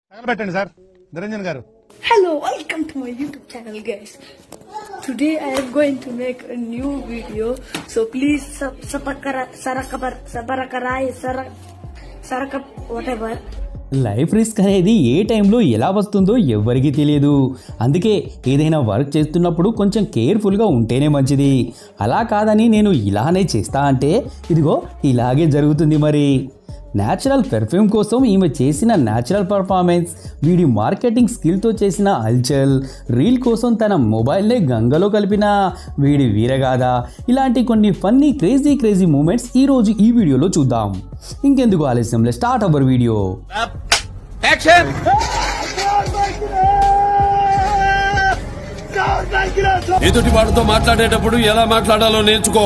తగలబెట్టండి sir Niranjan గారు Hello, welcome to my YouTube channel, guys. Today I am going to make a new video, so please sub sabakara sarakabar sabarakarai sarak sarakap whatever. Life risk అనేది ఏ టైంలో ఎలా వస్తుందో ఎవ్వరికీ తెలియదు అందుకే ఏదైనా వర్క్ చేస్తున్నప్పుడు కొంచెం కేర్ఫుల్గా ఉంటేనే మంచిది అలా కాదని నేను ఇలానే చేస్తా అంటే ఇదిగో ఇలాగే జరుగుతుంది మరి న్యాచురల్ పెర్ఫ్యూమ్ కోసం ఈమె చేసిన న్యాచురల్ పర్ఫార్మెన్స్ వీడి మార్కెటింగ్ స్కిల్తో చేసిన అల్చల్ రీల్ కోసం తన మొబైల్నే గంగలో కలిపిన వీడి వీరగాథ ఇలాంటి కొన్ని ఫన్నీ క్రేజీ క్రేజీ మూమెంట్స్ ఈరోజు ఈ వీడియోలో చూద్దాం ఇంకెందుకు ఆలస్యంలో స్టార్ట్ అవర్ వీడియో ఎదుటి వాడితో మాట్లాడేటప్పుడు ఎలా మాట్లాడాలో నేర్చుకో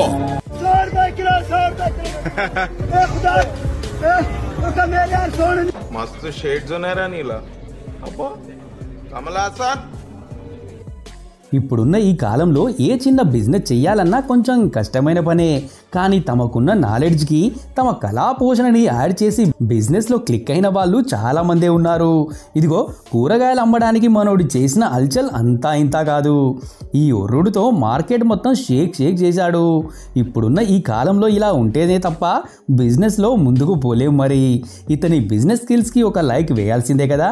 मस्त शेड्स ఉన్నాయి రా నీలా అబ్బో కమల్ హాసన్ ఇప్పుడున్న ఈ కాలంలో ఏ చిన్న బిజినెస్ చెయ్యాలన్నా కొంచెం కష్టమైన పనే కానీ తమకున్న నాలెడ్జ్కి తమ కళా పోషణని యాడ్ చేసి బిజినెస్లో క్లిక్ అయిన వాళ్ళు చాలా మందే ఉన్నారు ఇదిగో కూరగాయలు అమ్మడానికి మనోడు చేసిన అల్చల్ అంతా ఇంతా కాదు ఈ ఒర్రుడితో మార్కెట్ మొత్తం షేక్ షేక్ చేశాడు ఇప్పుడున్న ఈ కాలంలో ఇలా ఉంటేనే తప్ప బిజినెస్లో ముందుకు పోలేం మరి ఇతని బిజినెస్ స్కిల్స్కి ఒక లైక్ వేయాల్సిందే కదా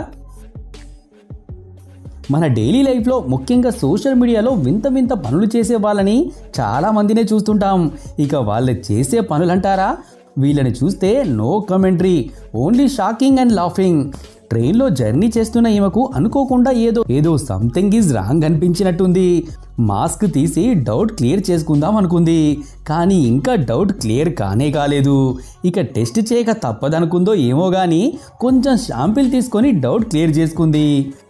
మన డైలీ లైఫ్లో ముఖ్యంగా సోషల్ మీడియాలో వింత వింత పనులు చేసే వాళ్ళని చాలా మందినే చూస్తుంటాం ఇక వాళ్ళు చేసే పనులంటారా వీళ్ళని చూస్తే no commentary only shocking and laughing ట్రైన్లో జర్నీ చేస్తున్న ఈమెకు అనుకోకుండా ఏదో ఏదో సంథింగ్ ఈజ్ రాంగ్ అనిపించినట్టుంది మాస్క్ తీసి డౌట్ క్లియర్ చేసుకుందాం అనుకుంది కానీ ఇంకా డౌట్ క్లియర్ కానే కాలేదు ఇక టెస్ట్ చేయక తప్పదనుకుందో ఏమో కానీ కొంచెం షాంపిల్ తీసుకొని డౌట్ క్లియర్ చేసుకుంది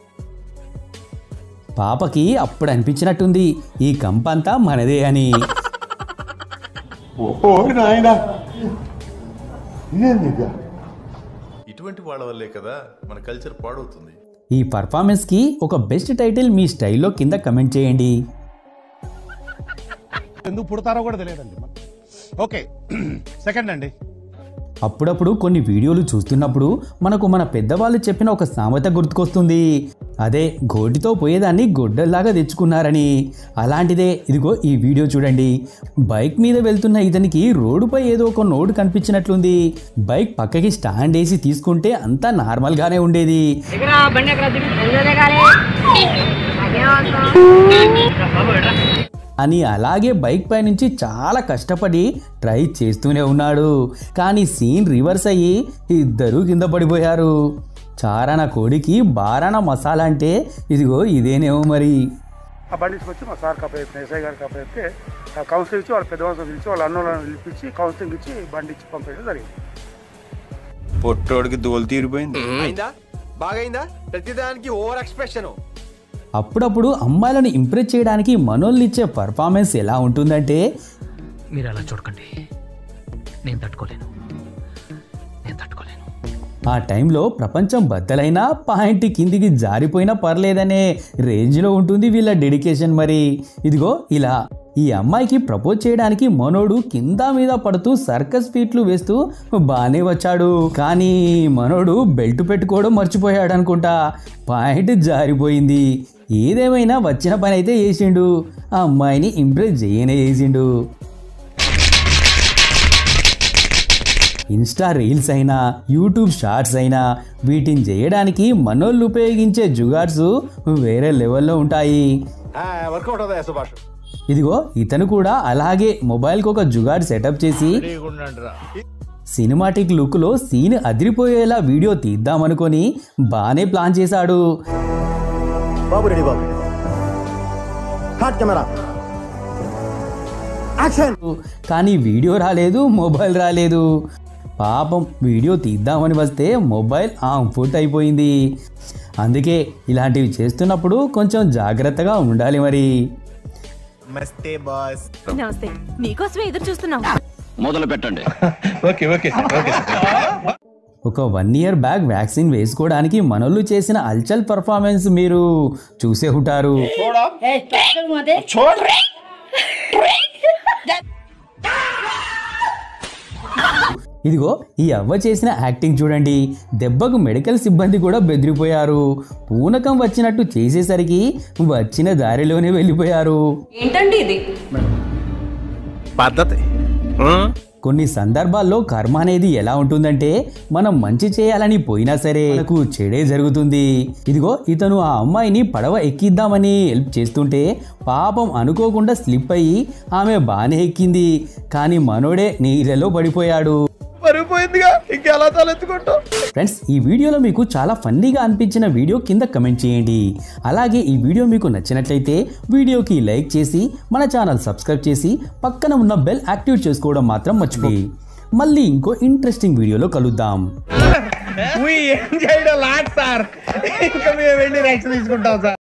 పాపకి అప్పుడు అనిపించినట్టుంది ఈ కంపంతా మనదే అని ఇటువంటి వాళ్ళ వల్లే కదా మన కల్చర్ పాడవుతుంది ఈ పర్ఫార్మెన్స్కి ఒక బెస్ట్ టైటిల్ మీ స్టైల్లో కింద కమెంట్ చేయండి ఎందుకు పుడతారో కూడా తెలియదండి ఓకే సెకండ్ అండి అప్పుడప్పుడు కొన్ని వీడియోలు చూస్తున్నప్పుడు మనకు మన పెద్దవాళ్ళు చెప్పిన ఒక సామెత గుర్తుకొస్తుంది అదే గోటితో పోయేదాన్ని గొడ్డల్లాగా తెచ్చుకున్నారని అలాంటిదే ఇదిగో ఈ వీడియో చూడండి బైక్ మీద వెళ్తున్న ఇతనికి రోడ్డుపై ఏదో ఒక నోటు కనిపించినట్లుంది బైక్ పక్కకి స్టాండ్ వేసి తీసుకుంటే అంతా నార్మల్గానే ఉండేది అని అలాగే బైక్ పై నుంచి చాలా కష్టపడి ట్రై చేస్తూనే ఉన్నాడు కానీ సీన్ రివర్స్ అయ్యి ఇద్దరు కింద పడిపోయారు చారణ కోడికి బారాణ మసాలా అంటే ఇదిగో ఇదేనేమో మరి ఆ బండి తీసుకొచ్చి మా సార్ కప్పచెప్పిన ఎస్ఐ గారు కప్పచెప్తే ఆ కౌన్సిలింగ్ ఇచ్చి వాళ్ళ పెద్దవాళ్ళతో పిలిచి వాళ్ళ అన్నోళ్ళని పిలిపించి కౌన్సిలింగ్ ఇచ్చి బండి ఇచ్చి పంపించడం జరిగింది పొట్టోడికి దోలు తీరిపోయింది అయిందా బాగైందా ప్రతిదానికి ఓవర్ ఎక్స్ప్రెషన్ అప్పుడప్పుడు అమ్మాయిలను ఇంప్రెస్ చేయడానికి మనోళ్ళు ఇచ్చే పర్ఫార్మెన్స్ ఎలా ఉంటుందంటే మీరు అలా చూడకండి నేను తట్టుకోలేను నేను తట్టుకోలేను ఆ టైంలో ప్రపంచం బద్దలైనా పాయింట్ కిందికి జారిపోయినా పర్లేదనే రేంజ్లో ఉంటుంది వీళ్ళ డెడికేషన్ మరి ఇదిగో ఇలా ఈ అమ్మాయికి ప్రపోజ్ చేయడానికి మనోడు కింద మీద పడుతూ సర్కస్ ఫీట్లు వేస్తూ బాగానే వచ్చాడు కానీ మనోడు బెల్ట్ పెట్టుకోవడం మర్చిపోయాడు అనుకుంటా పాయింట్ జారిపోయింది ఏదేమైనా వచ్చిన పని అయితే చేసిండు ఆ అమ్మాయిని ఇంప్రెస్ చేయనే చేసిండు ఇన్స్టా రీల్స్ అయినా యూట్యూబ్ షార్ట్స్ అయినా వీటిని చేయడానికి మనోళ్ళు ఉపయోగించే జుగాడ్స్ వేరే లెవెల్లో ఉంటాయి వర్కౌట్ అవుతాయి సుభాష్ ఇదిగో ఇతను కూడా అలాగే మొబైల్కి ఒక జుగాడ్ సెటప్ చేసి సినిమాటిక్ లుక్లో సీన్ అదిరిపోయేలా వీడియో తీద్దామనుకొని బాగానే ప్లాన్ చేశాడు బాబు రెడీ బాబు హాట్ కెమెరా యాక్షన్ కానీ వీడియో రాలేదు మొబైల్ రాలేదు పాపం వీడియో తీద్దామని వస్తే మొబైల్ ఆన్ ఫుట్ అయిపోయింది అందుకే ఇలాంటివి చేస్తున్నప్పుడు కొంచెం జాగ్రత్తగా ఉండాలి మరి మస్తే బాస్ నమస్తే నీకోసమే ఎదురు చూస్తున్నాం ఒక వన్ ఇయర్ బ్యాక్ వ్యాక్సిన్ వేసుకోవడానికి మనోళ్ళు చేసిన అల్చల్ పర్ఫార్మెన్స్ మీరు చూసే ఉంటారు ఇదిగో ఈ అవ్వ చేసిన యాక్టింగ్ చూడండి దెబ్బకు మెడికల్ సిబ్బంది కూడా బెదిరిపోయారు పూనకం వచ్చినట్టు చేసేసరికి వచ్చిన దారిలోనే వెళ్ళిపోయారు ఏంటండి ఇది పద్ధతి కొన్ని సందర్భాల్లో కర్మ అనేది ఎలా ఉంటుందంటే మనం మంచి చేయాలని పోయినా సరే మనకు చెడే జరుగుతుంది ఇదిగో ఇతను ఆ అమ్మాయిని పడవ ఎక్కిద్దామని హెల్ప్ చేస్తుంటే పాపం అనుకోకుండా స్లిప్ అయ్యి ఆమె బాగానే ఎక్కింది కానీ మనోడే నీళ్ళలో పడిపోయాడు మరిపోయిందిగా ఇంకెలా తలెత్తుకుంటావు ఫ్రెండ్స్ ఈ వీడియోలో మీకు చాలా ఫన్నీగా అనిపించిన వీడియో కింద కమెంట్ చేయండి అలాగే ఈ వీడియో మీకు నచ్చినట్లయితే వీడియోకి లైక్ చేసి మన ఛానల్ సబ్స్క్రైబ్ చేసి పక్కన ఉన్న బెల్ యాక్టివేట్ చేసుకోవడం మాత్రం మర్చిపోయి మళ్ళీ ఇంకో ఇంట్రెస్టింగ్ వీడియోలో కలుద్దాం ఏం చేయడం లాట్ సార్ ఇంకా మేము వెళ్ళి రెక్స్ తీసుకుంటాం సార్